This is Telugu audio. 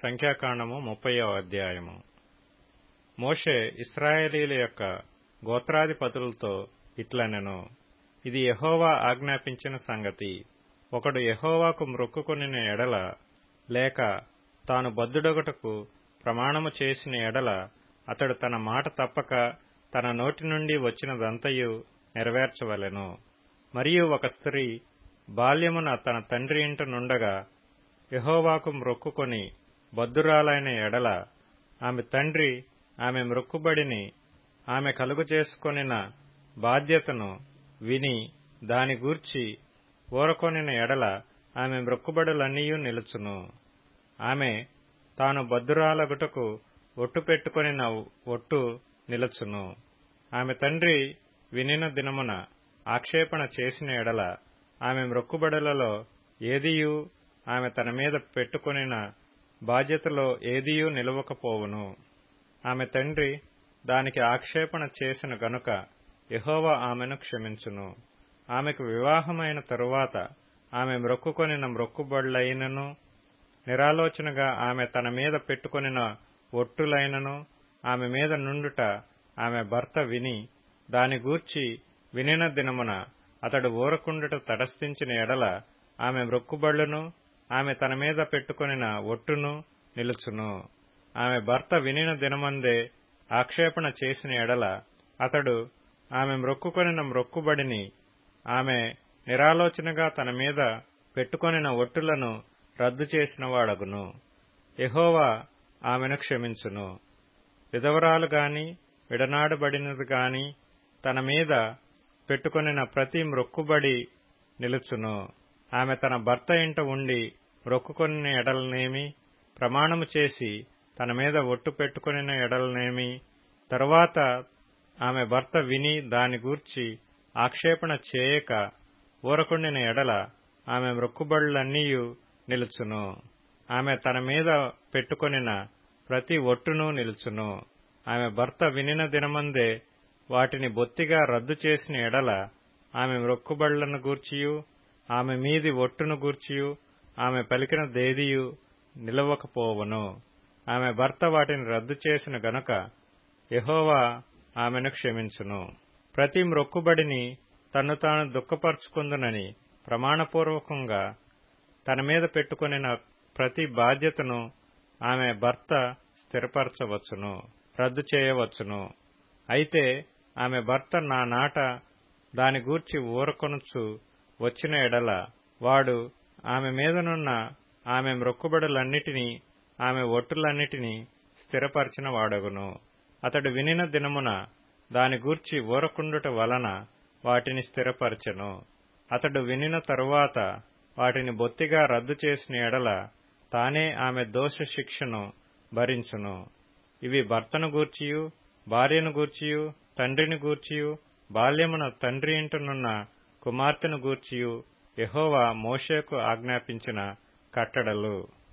సంఖ్యాకాండము ముప్పయో అధ్యాయము మోషే ఇస్రాయేలీల యొక్క గోత్రాధిపతులతో ఇట్లనెను ఇది యెహోవా ఆజ్ఞాపించిన సంగతి ఒకడు యెహోవాకు మ్రొక్కుకొనిన ఎడల లేక తాను బద్దుడొగటకు ప్రమాణము చేసిన ఎడల అతడు తన మాట తప్పక తన నోటి నుండి వచ్చినదంతయు నెరవేర్చవలెను మరియు ఒక స్త్రీ బాల్యమున తన తండ్రి ఇంట నుండగా యెహోవాకు మ్రొక్కుకొని బద్దురాలైన ఎడల ఆమె తండ్రి ఆమె మ్రొక్కుబడిని ఆమె కలుగు చేసుకొనిన బాధ్యతను విని దాని గూర్చి ఊరకొనిన ఎడల ఆమె మ్రొక్కుబడులన్నీయూ నిలుచును ఆమె తాను బద్దురాలగుటకు ఒట్టు పెట్టుకొనిన ఒట్టు నిలుచును ఆమె తండ్రి వినిన దినమున ఆక్షేపణ చేసిన ఎడల ఆమె మ్రొక్కుబడులలో ఏదియూ ఆమె తన మీద పెట్టుకొనిన బాధ్యతలో ఏదియూ నిలవకపోవును ఆమె తండ్రి దానికి ఆక్షేపణ చేసిన గనుక యెహోవా ఆమెను క్షమించును ఆమెకు వివాహమైన తరువాత ఆమె మ్రొక్కుకొనిన మ్రొక్కుబడులైనను నిరాలోచనగా ఆమె తన మీద పెట్టుకొనిన ఒట్టులైనను ఆమె మీద నుండుట ఆమె భర్త విని దాని గూర్చి వినిన దినమున అతడు ఊరకుండుట తటస్థించిన ఎడల ఆమె మ్రొక్కుబళ్లును ఆమె తన మీద పెట్టుకొనిన ఒట్టును నిలుచును ఆమె భర్త వినిన దినమందే ఆక్షేపణ చేసిన ఎడల అతడు ఆమె మ్రొక్కుకొనిన మ్రొక్కుబడిని ఆమె నిరాలోచనగా తన మీద పెట్టుకొనిన ఒట్టులను రద్దు చేసిన వాడగును యెహోవా ఆమెను క్షమించును విధవరాలు గాని విడనాడబడినది గాని తన మీద పెట్టుకొనిన ప్రతి మ్రొక్కుబడి నిలుచును ఆమె తన భర్త ఇంట ఉండి మ్రొక్కుకొనిన ఎడలనేమి ప్రమాణము చేసి తన మీద ఒట్టు పెట్టుకొనిన ఎడలనేమి తరువాత ఆమె భర్త విని దాని గూర్చి ఆక్షేపణ చేయక ఊరకుండిన ఎడల ఆమె మ్రొక్కుబడులన్నీయు నిలుచును ఆమె తన మీద పెట్టుకొనిన ప్రతి ఒట్టును నిలుచును ఆమె భర్త వినిన దినమందే వాటిని బొత్తిగా రద్దు చేసిన ఎడల ఆమె మ్రొక్కుబడులను గూర్చియు ఆమె మీది ఒట్టును గూర్చియు ఆమె పలికిన దేదియు నిలవకపోవను ఆమె భర్త వాటిని రద్దు చేసిన గనుక యహోవా ఆమెను క్షమించును ప్రతి మ్రొక్కుబడిని తన్ను తాను దుఃఖపరుచుకుందునని ప్రమాణపూర్వకంగా తన మీద పెట్టుకొనిన ప్రతి బాధ్యతను ఆమె భర్త స్థిరపరచవచ్చును రద్దు చేయవచ్చును అయితే ఆమె భర్త నా నాట దాని గూర్చి ఊరకొనుచు వచ్చిన ఎడల వాడు ఆమె మీదనున్న ఆమె మ్రొక్కుబడులన్నిటినీ ఆమె ఒట్టులన్నిటినీ స్థిరపరిచిన వాడగును అతడు వినిన దినమున దాని గూర్చి ఊరకుండుట వలన వాటిని స్థిరపరచెను అతడు వినిన తరువాత వాటిని బొత్తిగా రద్దు చేసిన ఎడల తానే ఆమె దోష శిక్షను భరించును ఇవి భర్తను గూర్చియు భార్యను గూర్చియు తండ్రిని గూర్చియు బాల్యమున తండ్రి ఇంటనున్న కుమార్తెను గూర్చియు యహోవా మోషేకు ఆజ్ఞాపించిన కట్టడలు